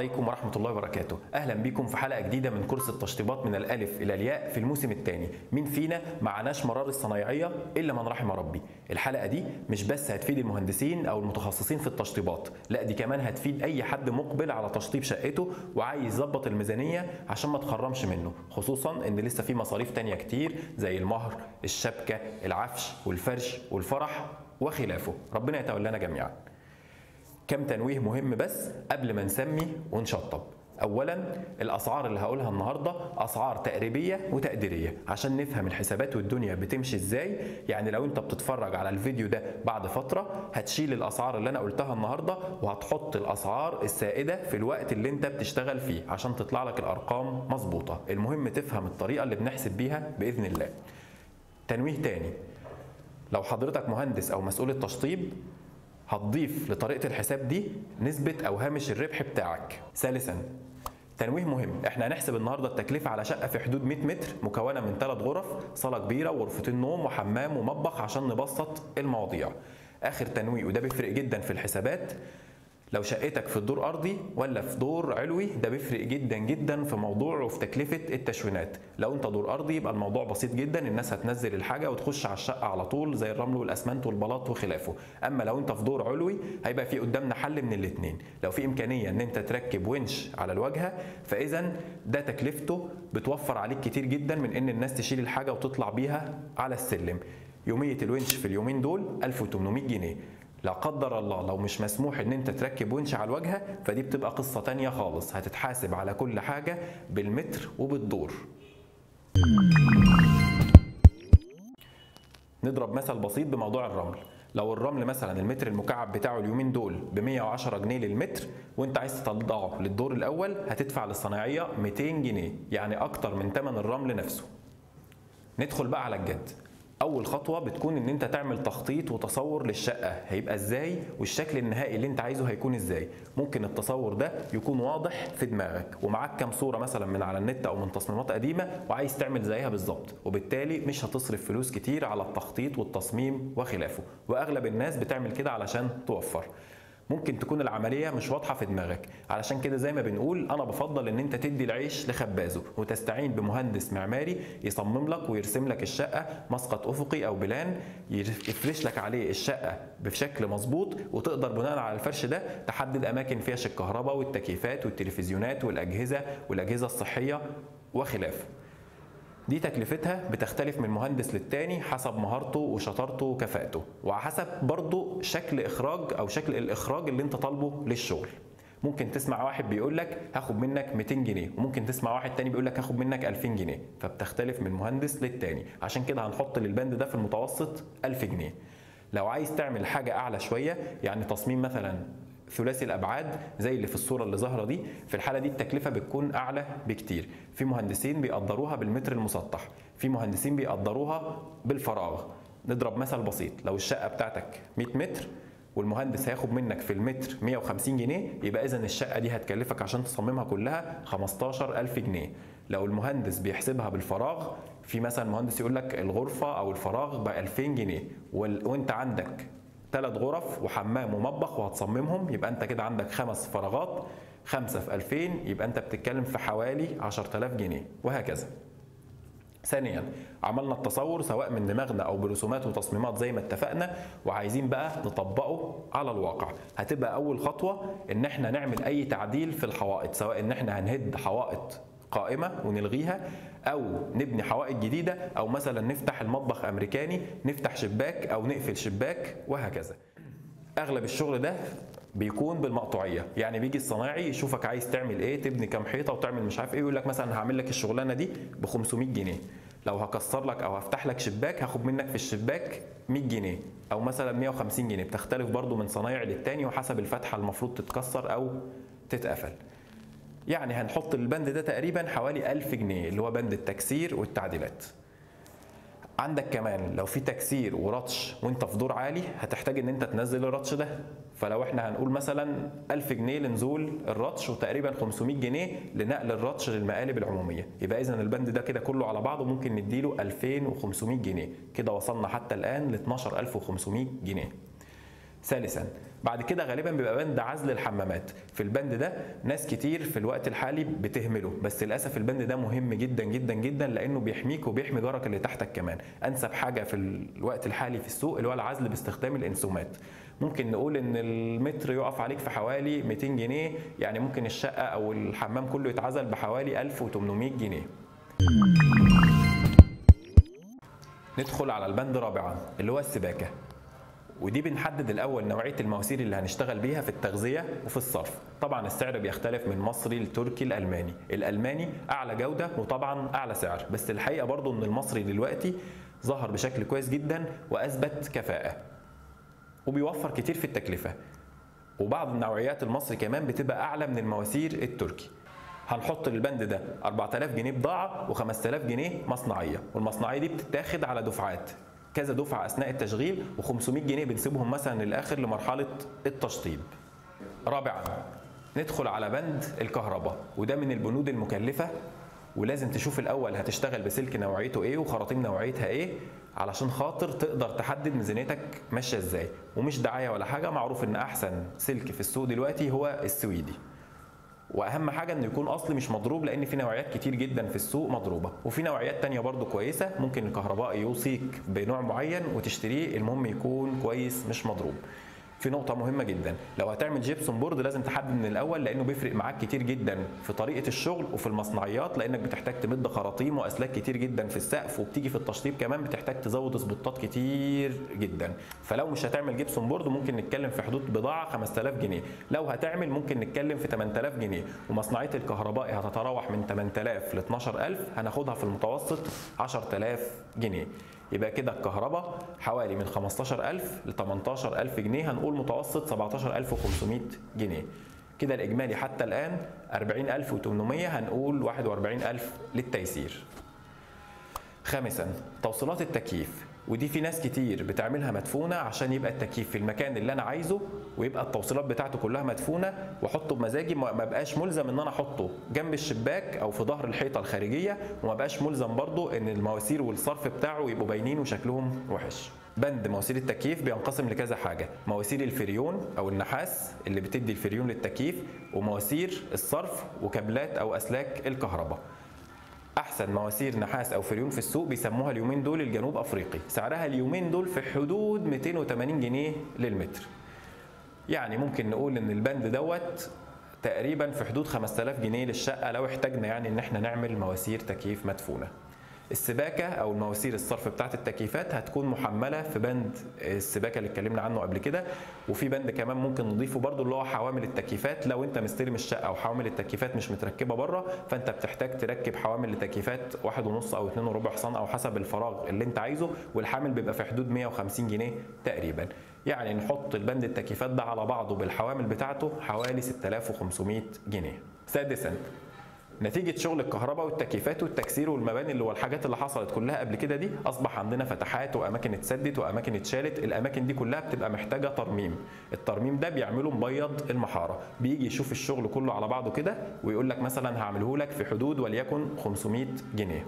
عليكم ورحمة الله وبركاته أهلا بكم في حلقة جديدة من كورس التشطيبات من الألف إلى الياء في الموسم الثاني مين فينا معناش مرار الصنايعية إلا من رحم ربي الحلقة دي مش بس هتفيد المهندسين أو المتخصصين في التشطيبات لا دي كمان هتفيد أي حد مقبل على تشطيب شقته وعايز يظبط الميزانية عشان ما تخرمش منه خصوصا إن لسه في مصاريف تانية كتير زي المهر الشبكة العفش والفرش والفرح وخلافه ربنا يتولانا جميعا كم تنويه مهم بس قبل ما نسمي ونشطب اولا الاسعار اللي هقولها النهارده اسعار تقريبيه وتقديريه عشان نفهم الحسابات والدنيا بتمشي ازاي يعني لو انت بتتفرج على الفيديو ده بعد فتره هتشيل الاسعار اللي انا قلتها النهارده وهتحط الاسعار السائده في الوقت اللي انت بتشتغل فيه عشان تطلع لك الارقام مظبوطه المهم تفهم الطريقه اللي بنحسب بيها باذن الله تنويه تاني لو حضرتك مهندس او مسؤول التشطيب هتضيف لطريقه الحساب دي نسبه او هامش الربح بتاعك ثالثا تنويه مهم احنا هنحسب النهارده التكلفه على شقه في حدود 100 متر مكونه من ثلاث غرف صاله كبيره وغرفتين نوم وحمام ومطبخ عشان نبسط المواضيع اخر تنويه وده بيفرق جدا في الحسابات لو شقتك في الدور ارضي ولا في دور علوي ده بيفرق جدا جدا في موضوع وفي تكلفه التشوينات لو انت دور ارضي يبقى الموضوع بسيط جدا الناس هتنزل الحاجه وتخش على الشقه على طول زي الرمل والاسمنت والبلاط وخلافه اما لو انت في دور علوي هيبقى في قدامنا حل من الاثنين لو في امكانيه ان انت تركب ونش على الواجهه فاذا ده تكلفته بتوفر عليك كتير جدا من ان الناس تشيل الحاجه وتطلع بيها على السلم يوميه الونش في اليومين دول 1800 جنيه لا قدر الله لو مش مسموح ان انت تركب ونش على الواجهه فدي بتبقى قصه تانية خالص هتتحاسب على كل حاجه بالمتر وبالدور نضرب مثل بسيط بموضوع الرمل لو الرمل مثلا المتر المكعب بتاعه اليومين دول ب 110 جنيه للمتر وانت عايز تطلعه للدور الاول هتدفع للصنايعيه 200 جنيه يعني اكتر من ثمن الرمل نفسه ندخل بقى على الجد اول خطوه بتكون ان انت تعمل تخطيط وتصور للشقه هيبقى ازاي والشكل النهائي اللي انت عايزه هيكون ازاي ممكن التصور ده يكون واضح في دماغك ومعاك كام صوره مثلا من على النت او من تصميمات قديمه وعايز تعمل زيها بالظبط وبالتالي مش هتصرف فلوس كتير على التخطيط والتصميم وخلافه واغلب الناس بتعمل كده علشان توفر ممكن تكون العمليه مش واضحه في دماغك علشان كده زي ما بنقول انا بفضل ان انت تدي العيش لخبازه وتستعين بمهندس معماري يصمم لك ويرسم لك الشقه مسقط افقي او بلان يفرش لك عليه الشقه بشكل مظبوط وتقدر بناء على الفرش ده تحدد اماكن فيش الكهرباء والتكييفات والتلفزيونات والاجهزه والاجهزه الصحيه وخلافه دي تكلفتها بتختلف من مهندس للتاني حسب مهارته وشطارته وكفاءته وحسب برضه شكل اخراج او شكل الاخراج اللي انت طالبه للشغل ممكن تسمع واحد بيقول لك هاخد منك 200 جنيه وممكن تسمع واحد تاني بيقول لك هاخد منك 2000 جنيه فبتختلف من مهندس للتاني عشان كده هنحط للبند ده في المتوسط 1000 جنيه لو عايز تعمل حاجه اعلى شويه يعني تصميم مثلا ثلاثي الابعاد زي اللي في الصوره اللي ظاهره دي في الحاله دي التكلفه بتكون اعلى بكتير في مهندسين بيقدروها بالمتر المسطح في مهندسين بيقدروها بالفراغ نضرب مثل بسيط لو الشقه بتاعتك 100 متر والمهندس هياخد منك في المتر 150 جنيه يبقى اذا الشقه دي هتكلفك عشان تصممها كلها 15000 جنيه لو المهندس بيحسبها بالفراغ في مثلا مهندس يقول لك الغرفه او الفراغ ب 2000 جنيه وانت عندك ثلاث غرف وحمام ومطبخ وهتصممهم يبقى انت كده عندك خمس فراغات خمسة في 2000 يبقى انت بتتكلم في حوالي 10000 جنيه وهكذا ثانيا عملنا التصور سواء من دماغنا او برسومات وتصميمات زي ما اتفقنا وعايزين بقى نطبقه على الواقع هتبقى اول خطوه ان احنا نعمل اي تعديل في الحوائط سواء ان احنا هنهد حوائط قائمه ونلغيها او نبني حوائط جديده او مثلا نفتح المطبخ امريكاني نفتح شباك او نقفل شباك وهكذا اغلب الشغل ده بيكون بالمقطوعيه يعني بيجي الصنايعي يشوفك عايز تعمل ايه تبني كام حيطه وتعمل مش عارف ايه يقول لك مثلا هعمل لك الشغلانه دي ب 500 جنيه لو هكسر لك او هفتح لك شباك هاخد منك في الشباك 100 جنيه او مثلا 150 جنيه بتختلف برضو من صنايعي للتاني وحسب الفتحه المفروض تتكسر او تتقفل يعني هنحط البند ده تقريبا حوالي 1000 جنيه اللي هو بند التكسير والتعديلات عندك كمان لو في تكسير ورطش وانت في دور عالي هتحتاج ان انت تنزل الرطش ده فلو احنا هنقول مثلا 1000 جنيه لنزول الرطش وتقريبا 500 جنيه لنقل الرطش للمقالب العموميه يبقى اذا البند ده كده كله على بعضه ممكن نديله 2500 جنيه كده وصلنا حتى الان ل 12500 جنيه ثالثا بعد كده غالبا بيبقى بند عزل الحمامات في البند ده ناس كتير في الوقت الحالي بتهمله بس للاسف البند ده مهم جدا جدا جدا لانه بيحميك وبيحمي جارك اللي تحتك كمان انسب حاجه في الوقت الحالي في السوق اللي هو العزل باستخدام الانسومات ممكن نقول ان المتر يقف عليك في حوالي 200 جنيه يعني ممكن الشقه او الحمام كله يتعزل بحوالي 1800 جنيه ندخل على البند رابعا اللي هو السباكه ودي بنحدد الاول نوعيه المواسير اللي هنشتغل بيها في التغذيه وفي الصرف طبعا السعر بيختلف من مصري لتركي الالماني الالماني اعلى جوده وطبعا اعلى سعر بس الحقيقه برضو ان المصري دلوقتي ظهر بشكل كويس جدا واثبت كفاءه وبيوفر كتير في التكلفه وبعض النوعيات المصري كمان بتبقى اعلى من المواسير التركي هنحط للبند ده 4000 جنيه بضاعه و5000 جنيه مصنعيه والمصنعيه دي بتتاخد على دفعات كذا دفعه اثناء التشغيل و500 جنيه بنسيبهم مثلا للاخر لمرحله التشطيب. رابعا ندخل على بند الكهرباء وده من البنود المكلفه ولازم تشوف الاول هتشتغل بسلك نوعيته ايه وخراطيم نوعيتها ايه علشان خاطر تقدر تحدد ميزانيتك ماشيه ازاي ومش دعايه ولا حاجه معروف ان احسن سلك في السوق دلوقتي هو السويدي واهم حاجه انه يكون اصلي مش مضروب لان في نوعيات كتير جدا في السوق مضروبه وفي نوعيات تانية برضو كويسه ممكن الكهربائي يوصيك بنوع معين وتشتريه المهم يكون كويس مش مضروب في نقطة مهمة جدا، لو هتعمل جيبسون بورد لازم تحدد من الأول لأنه بيفرق معاك كتير جدا في طريقة الشغل وفي المصنعيات لأنك بتحتاج تمد خراطيم وأسلاك كتير جدا في السقف وبتيجي في التشطيب كمان بتحتاج تزود سبوتات كتير جدا، فلو مش هتعمل جيبسون بورد ممكن نتكلم في حدود بضاعة 5000 جنيه، لو هتعمل ممكن نتكلم في 8000 جنيه، ومصنعية الكهربائي هتتراوح من 8000 ل 12000 هناخدها في المتوسط 10000 جنيه. يبقى كده الكهرباء حوالي من 15000 ل 18000 جنيه هنقول متوسط 17500 جنيه كده الإجمالي حتى الآن 40800 هنقول 41000 للتيسير خامسا توصيلات التكييف ودي في ناس كتير بتعملها مدفونه عشان يبقى التكييف في المكان اللي انا عايزه ويبقى التوصيلات بتاعته كلها مدفونه واحطه بمزاجي ما بقاش ملزم ان انا احطه جنب الشباك او في ظهر الحيطه الخارجيه وما بقاش ملزم برضو ان المواسير والصرف بتاعه يبقوا باينين وشكلهم وحش بند مواسير التكييف بينقسم لكذا حاجه مواسير الفريون او النحاس اللي بتدي الفريون للتكييف ومواسير الصرف وكابلات او اسلاك الكهرباء احسن مواسير نحاس او فريون في السوق بيسموها اليومين دول الجنوب افريقي سعرها اليومين دول في حدود 280 جنيه للمتر يعني ممكن نقول ان البند دوت تقريبا في حدود 5000 جنيه للشقه لو احتاجنا يعني ان احنا نعمل مواسير تكييف مدفونه السباكه او المواسير الصرف بتاعه التكييفات هتكون محمله في بند السباكه اللي اتكلمنا عنه قبل كده وفي بند كمان ممكن نضيفه برده اللي هو حوامل التكييفات لو انت مستلم الشقه او حوامل التكييفات مش متركبه بره فانت بتحتاج تركب حوامل لتكييفات واحد ونص او اتنين وربع حصان او حسب الفراغ اللي انت عايزه والحامل بيبقى في حدود 150 جنيه تقريبا يعني نحط البند التكييفات ده على بعضه بالحوامل بتاعته حوالي 6500 جنيه سادسا نتيجه شغل الكهرباء والتكييفات والتكسير والمباني اللي هو الحاجات اللي حصلت كلها قبل كده دي اصبح عندنا فتحات واماكن اتسدت واماكن اتشالت الاماكن دي كلها بتبقى محتاجه ترميم الترميم ده بيعمله مبيض المحاره بيجي يشوف الشغل كله على بعضه كده ويقول لك مثلا هعمله لك في حدود وليكن 500 جنيه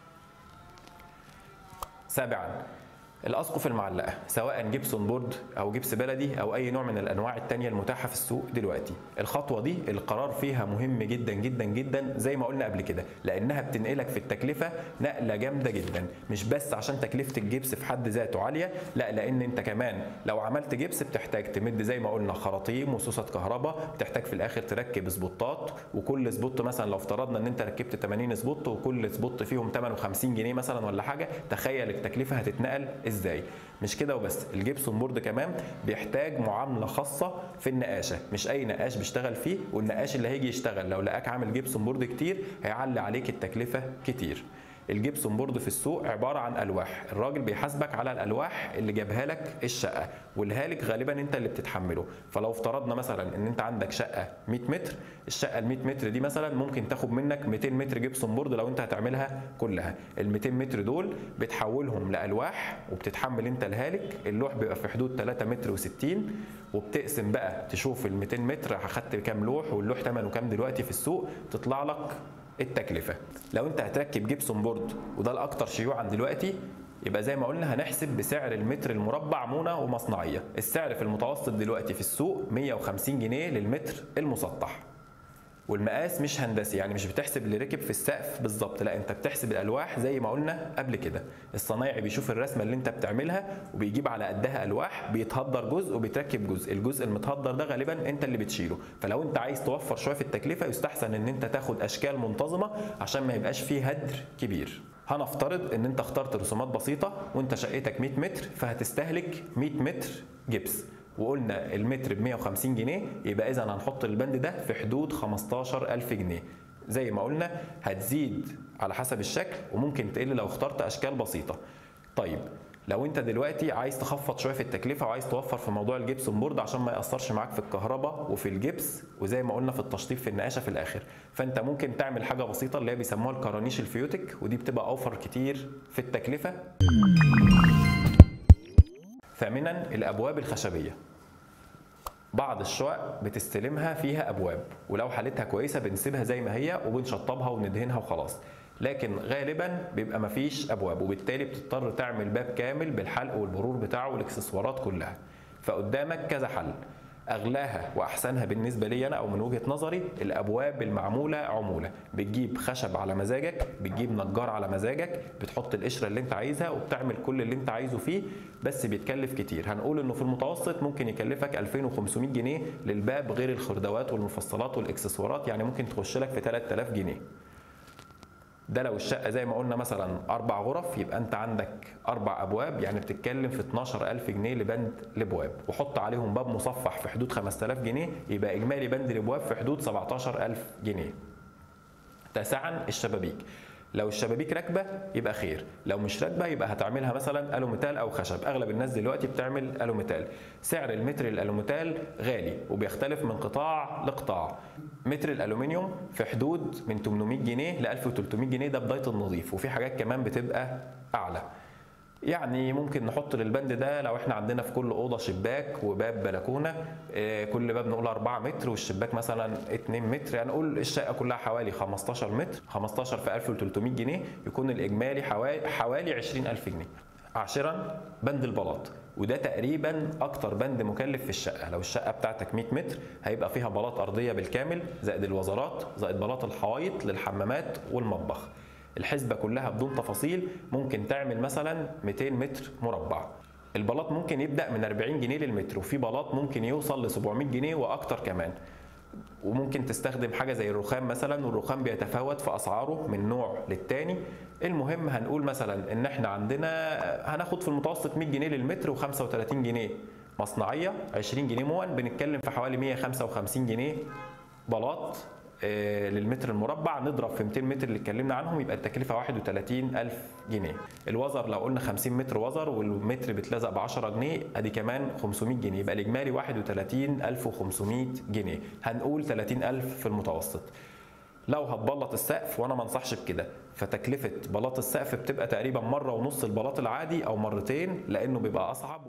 سابعا الاسقف المعلقه سواء جبسون بورد او جبس بلدي او اي نوع من الانواع التانية المتاحه في السوق دلوقتي الخطوه دي القرار فيها مهم جدا جدا جدا زي ما قلنا قبل كده لانها بتنقلك في التكلفه نقله جامده جدا مش بس عشان تكلفه الجبس في حد ذاته عاليه لا لان انت كمان لو عملت جبس بتحتاج تمد زي ما قلنا خراطيم وسوسه كهرباء بتحتاج في الاخر تركب سبوتات وكل سبوت مثلا لو افترضنا ان انت ركبت 80 سبوت وكل سبوت فيهم ثمنه 50 جنيه مثلا ولا حاجه تخيل التكلفه هتتنقل ازاي مش كده وبس الجبسون بورد كمان بيحتاج معامله خاصه في النقاشه مش اي نقاش بيشتغل فيه والنقاش اللي هيجي يشتغل لو لقاك عامل جبسون بورد كتير هيعلي عليك التكلفه كتير الجبسون بورد في السوق عباره عن الواح الراجل بيحاسبك على الالواح اللي جابها لك الشقه والهالك غالبا انت اللي بتتحمله فلو افترضنا مثلا ان انت عندك شقه 100 متر الشقه ال 100 متر دي مثلا ممكن تاخد منك 200 متر جبسون بورد لو انت هتعملها كلها ال 200 متر دول بتحولهم لالواح وبتتحمل انت الهالك اللوح بيبقى في حدود 3 متر و60 وبتقسم بقى تشوف ال 200 متر اخدت كام لوح واللوح ثمنه كام دلوقتي في السوق تطلع لك التكلفه لو انت هتركب جبسون بورد وده الاكثر شيوعا دلوقتي يبقى زي ما قلنا هنحسب بسعر المتر المربع مونه ومصنعيه السعر في المتوسط دلوقتي في السوق 150 جنيه للمتر المسطح والمقاس مش هندسي يعني مش بتحسب اللي ركب في السقف بالظبط لا انت بتحسب الالواح زي ما قلنا قبل كده الصنايعي بيشوف الرسمه اللي انت بتعملها وبيجيب على قدها الواح بيتهدر جزء وبيتركب جزء الجزء المتهدر ده غالبا انت اللي بتشيله فلو انت عايز توفر شويه في التكلفه يستحسن ان انت تاخد اشكال منتظمه عشان ما يبقاش فيه هدر كبير هنفترض ان انت اخترت رسومات بسيطه وانت شقتك 100 متر فهتستهلك 100 متر جبس وقلنا المتر ب 150 جنيه يبقى اذا هنحط البند ده في حدود 15000 جنيه زي ما قلنا هتزيد على حسب الشكل وممكن تقل لو اخترت اشكال بسيطه طيب لو انت دلوقتي عايز تخفض شويه في التكلفه وعايز توفر في موضوع الجبسون بورد عشان ما ياثرش معاك في الكهرباء وفي الجبس وزي ما قلنا في التشطيب في النقاشه في الاخر فانت ممكن تعمل حاجه بسيطه اللي هي بيسموها الكرانيش الفيوتك ودي بتبقى اوفر كتير في التكلفه ثامنا الابواب الخشبيه بعض الشقق بتستلمها فيها ابواب ولو حالتها كويسه بنسيبها زي ما هي وبنشطبها وندهنها وخلاص لكن غالبا بيبقى مفيش ابواب وبالتالي بتضطر تعمل باب كامل بالحلق والمرور بتاعه والاكسسوارات كلها فقدامك كذا حل اغلاها واحسنها بالنسبه لي انا او من وجهه نظري الابواب المعموله عموله بتجيب خشب على مزاجك بتجيب نجار على مزاجك بتحط القشره اللي انت عايزها وبتعمل كل اللي انت عايزه فيه بس بيتكلف كتير هنقول انه في المتوسط ممكن يكلفك 2500 جنيه للباب غير الخردوات والمفصلات والاكسسوارات يعني ممكن تخش لك في 3000 جنيه ده لو الشقه زي ما قلنا مثلا اربع غرف يبقى انت عندك اربع ابواب يعني بتتكلم في 12000 جنيه لبند الابواب وحط عليهم باب مصفح في حدود 5000 جنيه يبقى اجمالي بند الابواب في حدود 17000 جنيه تاسعا الشبابيك لو الشبابيك راكبه يبقى خير لو مش راكبه يبقى هتعملها مثلا الوميتال او خشب اغلب الناس دلوقتي بتعمل الوميتال سعر المتر الالوميتال غالي وبيختلف من قطاع لقطاع متر الالومنيوم في حدود من 800 جنيه ل 1300 جنيه ده بدايه النظيف وفي حاجات كمان بتبقى اعلى يعني ممكن نحط للبند ده لو احنا عندنا في كل اوضه شباك وباب بلكونه آه، كل باب نقول 4 متر والشباك مثلا 2 متر يعني نقول الشقه كلها حوالي 15 متر 15 في 1300 جنيه يكون الاجمالي حوالي حوالي 20000 جنيه عاشرا بند البلاط وده تقريبا اكتر بند مكلف في الشقه لو الشقه بتاعتك 100 متر هيبقى فيها بلاط ارضيه بالكامل زائد الوزارات زائد بلاط الحوايط للحمامات والمطبخ الحسبه كلها بدون تفاصيل ممكن تعمل مثلا 200 متر مربع البلاط ممكن يبدا من 40 جنيه للمتر وفي بلاط ممكن يوصل ل 700 جنيه واكتر كمان وممكن تستخدم حاجه زي الرخام مثلا والرخام بيتفاوت في اسعاره من نوع للتاني المهم هنقول مثلا ان احنا عندنا هناخد في المتوسط 100 جنيه للمتر و35 جنيه مصنعيه 20 جنيه مون بنتكلم في حوالي 155 جنيه بلاط آه، للمتر المربع نضرب في 200 متر اللي اتكلمنا عنهم يبقى التكلفه 31000 جنيه الوزر لو قلنا 50 متر وزر والمتر بيتلزق ب 10 جنيه ادي كمان 500 جنيه يبقى الاجمالي 31500 جنيه هنقول 30000 في المتوسط لو هتبلط السقف وانا ما انصحش بكده فتكلفه بلاط السقف بتبقى تقريبا مره ونص البلاط العادي او مرتين لانه بيبقى اصعب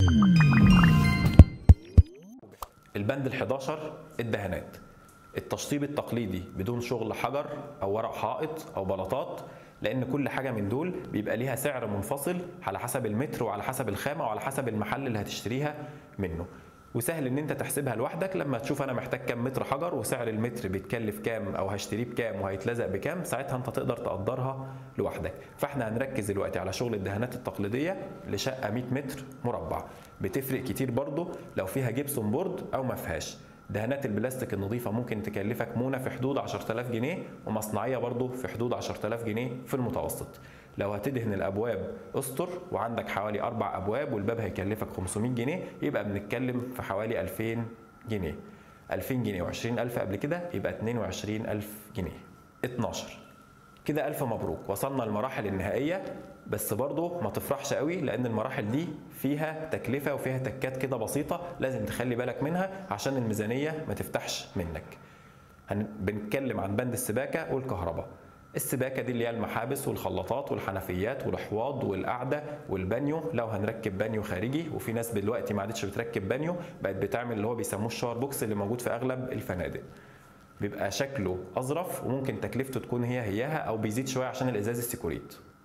البند ال11 الدهانات التشطيب التقليدي بدون شغل حجر او ورق حائط او بلاطات لان كل حاجه من دول بيبقى ليها سعر منفصل على حسب المتر وعلى حسب الخامه وعلى حسب المحل اللي هتشتريها منه وسهل ان انت تحسبها لوحدك لما تشوف انا محتاج كام متر حجر وسعر المتر بيتكلف كام او هشتريه بكام وهيتلزق بكام ساعتها انت تقدر تقدرها لوحدك فاحنا هنركز دلوقتي على شغل الدهانات التقليديه لشقه 100 متر مربع بتفرق كتير برضو لو فيها جبسون بورد او ما فيهاش دهانات البلاستيك النظيفة ممكن تكلفك مونة في حدود 10000 جنيه ومصنعية برضو في حدود 10000 جنيه في المتوسط لو هتدهن الابواب استر وعندك حوالي اربع ابواب والباب هيكلفك 500 جنيه يبقى بنتكلم في حوالي 2000 جنيه 2000 جنيه و20000 قبل كده يبقى 22000 جنيه 12 كده ألف مبروك وصلنا المراحل النهائية بس برضه ما تفرحش قوي لأن المراحل دي فيها تكلفة وفيها تكات كده بسيطة لازم تخلي بالك منها عشان الميزانية ما تفتحش منك هن- بنتكلم عن بند السباكة والكهرباء السباكة دي اللي هي المحابس والخلاطات والحنفيات والحواض والقعدة والبانيو لو هنركب بانيو خارجي وفي ناس دلوقتي ما عادتش بتركب بانيو بقت بتعمل اللي هو بيسموه الشاور بوكس اللي موجود في أغلب الفنادق بيبقى شكله اظرف وممكن تكلفته تكون هي هياها او بيزيد شويه عشان الازاز السيكوريت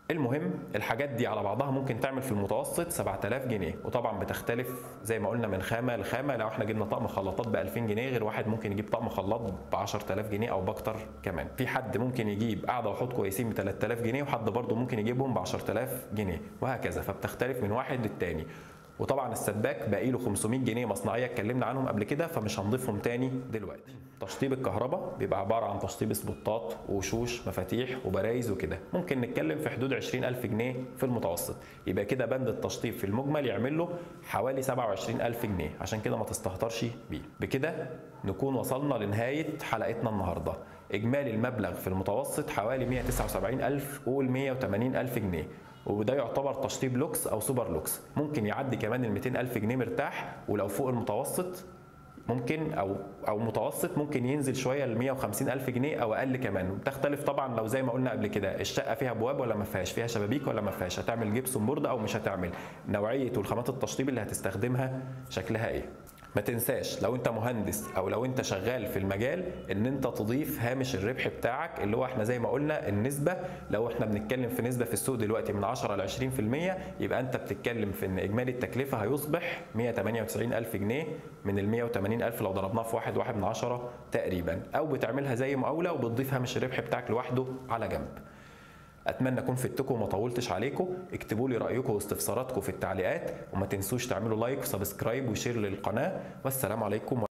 المهم الحاجات دي على بعضها ممكن تعمل في المتوسط 7000 جنيه وطبعا بتختلف زي ما قلنا من خامه لخامه لو احنا جبنا طقم خلاطات ب 2000 جنيه غير واحد ممكن يجيب طقم خلاط ب 10000 جنيه او باكتر كمان في حد ممكن يجيب قاعده وحوض كويسين ب 3000 جنيه وحد برضه ممكن يجيبهم ب 10000 جنيه وهكذا فبتختلف من واحد للتاني وطبعا السباك باقي له 500 جنيه مصنعيه اتكلمنا عنهم قبل كده فمش هنضيفهم تاني دلوقتي تشطيب الكهرباء بيبقى عباره عن تشطيب سبوتات وشوش مفاتيح وبرايز وكده ممكن نتكلم في حدود 20000 جنيه في المتوسط يبقى كده بند التشطيب في المجمل يعمل له حوالي 27000 جنيه عشان كده ما تستهترش بيه بكده نكون وصلنا لنهايه حلقتنا النهارده اجمالي المبلغ في المتوسط حوالي 179000 قول 180000 جنيه وده يعتبر تشطيب لوكس او سوبر لوكس ممكن يعدي كمان ال 200000 جنيه مرتاح ولو فوق المتوسط ممكن او او متوسط ممكن ينزل شويه ل 150 الف جنيه او اقل كمان بتختلف طبعا لو زي ما قلنا قبل كده الشقه فيها ابواب ولا ما فيهاش فيها شبابيك ولا ما فيهاش هتعمل جبسون بورد او مش هتعمل نوعيه والخامات التشطيب اللي هتستخدمها شكلها ايه ما تنساش لو انت مهندس او لو انت شغال في المجال ان انت تضيف هامش الربح بتاعك اللي هو احنا زي ما قلنا النسبه لو احنا بنتكلم في نسبه في السوق دلوقتي من 10 ل 20% يبقى انت بتتكلم في ان اجمالي التكلفه هيصبح 198 الف جنيه من ال 180 الف لو ضربناه في واحد واحد من عشرة تقريبا او بتعملها زي مقاوله وبتضيف هامش الربح بتاعك لوحده على جنب اتمنى اكون فدتكم وما طولتش عليكم اكتبوا لي رايكم واستفساراتكم في التعليقات وما تنسوش تعملوا لايك وسبسكرايب وشير للقناه والسلام عليكم